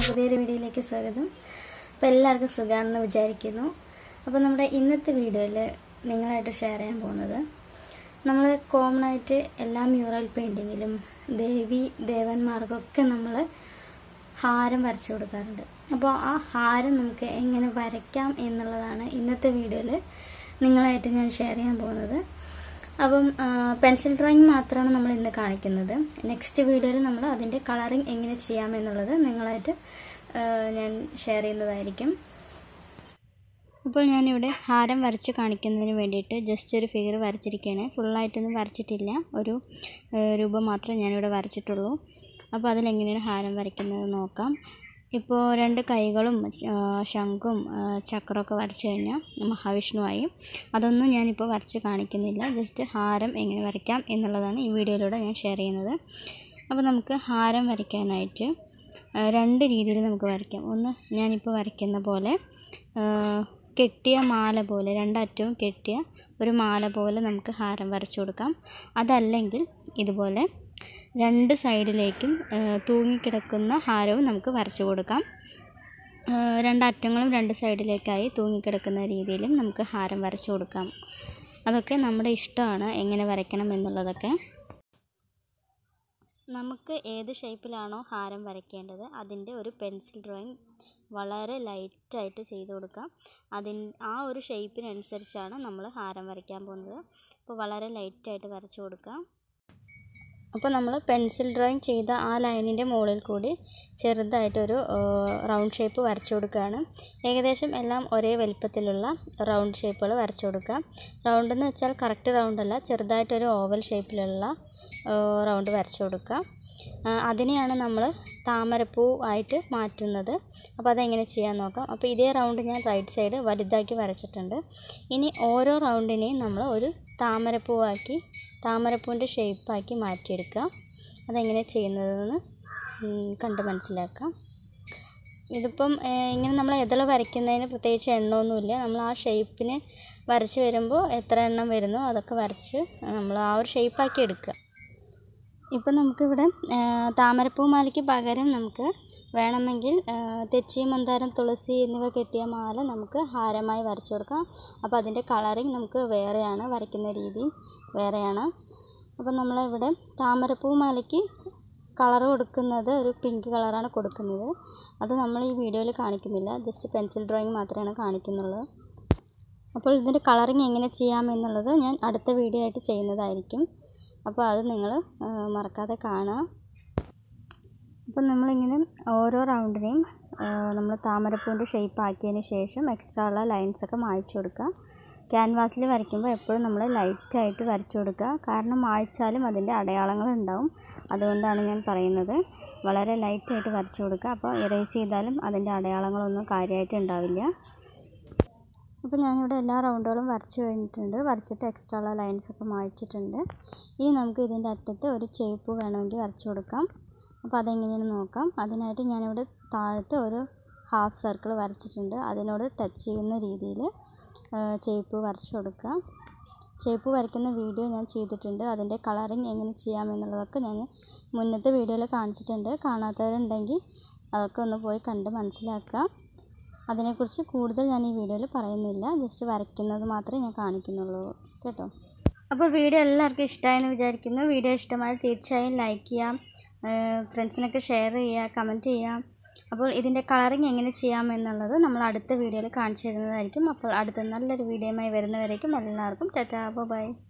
പുതിയൊരു വീഡിയോയിലേക്ക് സ്വാഗതം അപ്പോൾ എല്ലാവർക്കും സുഖമാണെന്ന് വിചാരിക്കുന്നു അപ്പോൾ നമ്മുടെ ഇന്നത്തെ വീഡിയോയിൽ നിങ്ങളായിട്ട് ഷെയർ ചെയ്യാൻ പോകുന്നത് നമ്മൾ കോമൺ ആയിട്ട് എല്ലാ മ്യൂറൽ പെയിൻറ്റിങ്ങിലും ദേവി ദേവന്മാർക്കൊക്കെ നമ്മൾ ഹാരം വരച്ചു കൊടുക്കാറുണ്ട് അപ്പോൾ ആ ഹാരം നമുക്ക് എങ്ങനെ വരയ്ക്കാം എന്നുള്ളതാണ് ഇന്നത്തെ വീഡിയോയിൽ നിങ്ങളായിട്ട് ഞാൻ ഷെയർ ചെയ്യാൻ പോകുന്നത് അപ്പം പെൻസിൽ ഡ്രോയിങ് മാത്രമാണ് നമ്മൾ ഇന്ന് കാണിക്കുന്നത് നെക്സ്റ്റ് വീഡിയോയിൽ നമ്മൾ അതിൻ്റെ കളറിങ് എങ്ങനെ ചെയ്യാമെന്നുള്ളത് നിങ്ങളായിട്ട് ആ, ഞാൻ ഷെയർ ചെയ്യുന്നതായിരിക്കും ഇപ്പോൾ ഞാനിവിടെ ഹാരം വരച്ച് കാണിക്കുന്നതിന് വേണ്ടിയിട്ട് ജസ്റ്റ് ഒരു ഫിഗർ വരച്ചിരിക്കുകയാണ് ഫുള്ളായിട്ടൊന്നും വരച്ചിട്ടില്ല ഒരു ആ, രൂപം മാത്രമേ ഞാനിവിടെ വരച്ചിട്ടുള്ളൂ അപ്പോൾ അതിലെങ്ങനെയാണ് ഹാരം വരയ്ക്കുന്നത് നോക്കാം ഇപ്പോൾ രണ്ട് കൈകളും ആ, ശംഖും ആ, ചക്രമൊക്കെ വരച്ചു കഴിഞ്ഞാൽ മഹാവിഷ്ണുവായി അതൊന്നും ഞാനിപ്പോൾ വരച്ച് കാണിക്കുന്നില്ല ജസ്റ്റ് ഹാരം എങ്ങനെ വരയ്ക്കാം എന്നുള്ളതാണ് ഈ വീഡിയോയിലൂടെ ഞാൻ ഷെയർ ചെയ്യുന്നത് അപ്പോൾ നമുക്ക് ഹാരം വരയ്ക്കാനായിട്ട് ആ, രണ്ട് രീതിയിൽ നമുക്ക് വരയ്ക്കാം ഒന്ന് ഞാനിപ്പോൾ വരയ്ക്കുന്ന പോലെ ആ, കെട്ടിയ മാല പോലെ രണ്ടറ്റവും കെട്ടിയ ഒരു മാല പോലെ നമുക്ക് ഹാരം വരച്ചു കൊടുക്കാം അതല്ലെങ്കിൽ ഇതുപോലെ രണ്ട് സൈഡിലേക്കും ആ, തൂങ്ങിക്കിടക്കുന്ന ഹാരവും നമുക്ക് വരച്ചു കൊടുക്കാം ആ, രണ്ടറ്റങ്ങളും രണ്ട് സൈഡിലേക്കായി തൂങ്ങിക്കിടക്കുന്ന രീതിയിലും നമുക്ക് ഹാരം വരച്ചു കൊടുക്കാം അതൊക്കെ നമ്മുടെ ഇഷ്ടമാണ് എങ്ങനെ വരയ്ക്കണം എന്നുള്ളതൊക്കെ നമുക്ക് ഏത് ഷേപ്പിലാണോ ഹാരം വരയ്ക്കേണ്ടത് അതിൻ്റെ ഒരു പെൻസിൽ ഡ്രോയിങ് വളരെ ലൈറ്റായിട്ട് ചെയ്ത് കൊടുക്കാം അതിൻ ആ ഒരു ഷേപ്പിനനുസരിച്ചാണ് നമ്മൾ ഹാരം വരയ്ക്കാൻ പോകുന്നത് അപ്പോൾ വളരെ ലൈറ്റായിട്ട് വരച്ചു കൊടുക്കാം അപ്പോൾ നമ്മൾ പെൻസിൽ ഡ്രോയിങ് ചെയ്ത ആ ലൈനിൻ്റെ മുകളിൽ കൂടി ചെറുതായിട്ടൊരു റൗണ്ട് ഷേപ്പ് വരച്ചു കൊടുക്കുകയാണ് ഏകദേശം എല്ലാം ഒരേ വലിപ്പത്തിലുള്ള റൗണ്ട് ഷേപ്പുകൾ വരച്ചു കൊടുക്കുക റൗണ്ട് എന്ന് വെച്ചാൽ കറക്റ്റ് റൗണ്ട് അല്ല ചെറുതായിട്ടൊരു ഓവൽ ഷേപ്പിലുള്ള റൗണ്ട് വരച്ചു കൊടുക്കുക ആ, അതിനെയാണ് നമ്മൾ താമരപ്പൂ ആയിട്ട് മാറ്റുന്നത് അപ്പോൾ അതെങ്ങനെ ചെയ്യാൻ നോക്കാം അപ്പോൾ ഇതേ റൗണ്ട് ഞാൻ റൈറ്റ് സൈഡ് വലുതാക്കി വരച്ചിട്ടുണ്ട് ഇനി ഓരോ റൗണ്ടിനെയും നമ്മൾ ഒരു താമരപ്പൂവാക്കി താമരപ്പൂവിൻ്റെ ഷേപ്പാക്കി മാറ്റിയെടുക്കുക അതെങ്ങനെ ചെയ്യുന്നതെന്ന് ഉം, കണ്ട് മനസ്സിലാക്കാം ഇതിപ്പം ഏഹ്, ഇങ്ങനെ നമ്മൾ എതള വരയ്ക്കുന്നതിന് പ്രത്യേകിച്ച് എണ്ണമൊന്നുമില്ല നമ്മൾ ആ ഷേപ്പിന് വരച്ച് വരുമ്പോൾ എത്ര എണ്ണം വരുന്നോ അതൊക്കെ വരച്ച് നമ്മൾ ആ ഒരു ഷേപ്പാക്കി എടുക്കുക ഇപ്പം നമുക്കിവിടെ ഏഹ്, താമരപ്പൂ മാലയ്ക്ക് പകരം നമുക്ക് വേണമെങ്കിൽ ഏഹ്, തെച്ചി മന്ദാരം തുളസി എന്നിവ കെട്ടിയ മാല നമുക്ക് ഹാരമായി വരച്ചു കൊടുക്കാം അപ്പോൾ അതിൻ്റെ കളറിങ് നമുക്ക് വേറെയാണ് വരയ്ക്കുന്ന രീതി വേറെയാണ് അപ്പോൾ നമ്മളിവിടെ താമരപ്പൂ മാലയ്ക്ക് കളർ കൊടുക്കുന്നത് ഒരു പിങ്ക് കളറാണ് കൊടുക്കുന്നത് അത് നമ്മൾ ഈ വീഡിയോയിൽ കാണിക്കുന്നില്ല ജസ്റ്റ് പെൻസിൽ ഡ്രോയിങ് മാത്രമാണ് കാണിക്കുന്നുള്ളൂ അപ്പോൾ ഇതിൻ്റെ കളറിങ് എങ്ങനെ ചെയ്യാമെന്നുള്ളത് ഞാൻ അടുത്ത വീഡിയോ ആയിട്ട് ചെയ്യുന്നതായിരിക്കും അപ്പോൾ അത് നിങ്ങൾ മറക്കാതെ കാണുക അപ്പം നമ്മളിങ്ങനെ ഓരോ റൗണ്ടിനെയും നമ്മൾ താമരപ്പൂവിൻ്റെ ഷേപ്പ് ആക്കിയതിന് ശേഷം എക്സ്ട്രാ ഉള്ള ലൈൻസൊക്കെ മായ്ച്ചു കൊടുക്കുക ക്യാൻവാസിൽ വരയ്ക്കുമ്പോൾ എപ്പോഴും നമ്മൾ ലൈറ്റായിട്ട് വരച്ചു കൊടുക്കുക കാരണം മായ്ച്ചാലും അതിൻ്റെ അടയാളങ്ങൾ ഉണ്ടാവും അതുകൊണ്ടാണ് ഞാൻ പറയുന്നത് വളരെ ലൈറ്റായിട്ട് വരച്ചു കൊടുക്കുക അപ്പോൾ ഇറേസ് ചെയ്താലും അതിൻ്റെ അടയാളങ്ങളൊന്നും കാര്യമായിട്ട് ഉണ്ടാവില്ല അപ്പോൾ ഞാനിവിടെ എല്ലാ റൗണ്ടുകളും വരച്ച് കഴിഞ്ഞിട്ടുണ്ട് വരച്ചിട്ട് എക്സ്ട്രാ ഉള്ള ലൈൻസൊക്കെ മായ്ച്ചിട്ടുണ്ട് ഇനി നമുക്ക് ഇതിൻ്റെ അറ്റത്ത് ഒരു ചേപ്പ് വേണമെങ്കിൽ വരച്ചു കൊടുക്കാം അപ്പോൾ അതെങ്ങനെയാണെന്ന് നോക്കാം അതിനായിട്ട് ഞാനിവിടെ താഴത്ത് ഒരു ഹാഫ് സർക്കിൾ വരച്ചിട്ടുണ്ട് അതിനോട് ടച്ച് ചെയ്യുന്ന രീതിയിൽ ചേപ്പ് വരച്ചു കൊടുക്കുക ചേപ്പ് വരയ്ക്കുന്ന വീഡിയോ ഞാൻ ചെയ്തിട്ടുണ്ട് അതിൻ്റെ കളറിങ് എങ്ങനെ ചെയ്യാമെന്നുള്ളതൊക്കെ ഞാൻ മുന്നത്തെ വീഡിയോയിൽ കാണിച്ചിട്ടുണ്ട് കാണാത്തവരുണ്ടെങ്കിൽ അതൊക്കെ ഒന്ന് പോയി കണ്ട് മനസ്സിലാക്കുക അതിനെക്കുറിച്ച് കൂടുതൽ ഞാൻ ഈ വീഡിയോയിൽ പറയുന്നില്ല ജസ്റ്റ് വരയ്ക്കുന്നത് മാത്രമേ ഞാൻ കാണിക്കുന്നുള്ളൂ കേട്ടോ അപ്പോൾ വീഡിയോ എല്ലാവർക്കും ഇഷ്ടമായെന്ന് വിചാരിക്കുന്നു വീഡിയോ ഇഷ്ടമായാൽ തീർച്ചയായും ലൈക്ക് ചെയ്യാം ഫ്രണ്ട്സിനൊക്കെ ഷെയർ ചെയ്യുക കമൻറ്റ് ചെയ്യാം അപ്പോൾ ഇതിൻ്റെ കളറിങ് എങ്ങനെ ചെയ്യാം എന്നുള്ളത് നമ്മൾ അടുത്ത വീഡിയോയിൽ കാണിച്ചു തരുന്നതായിരിക്കും അപ്പോൾ അടുത്ത നല്ലൊരു വീഡിയോയുമായി വരുന്നവരേക്കും എല്ലാവർക്കും ടാറ്റാ ബൈ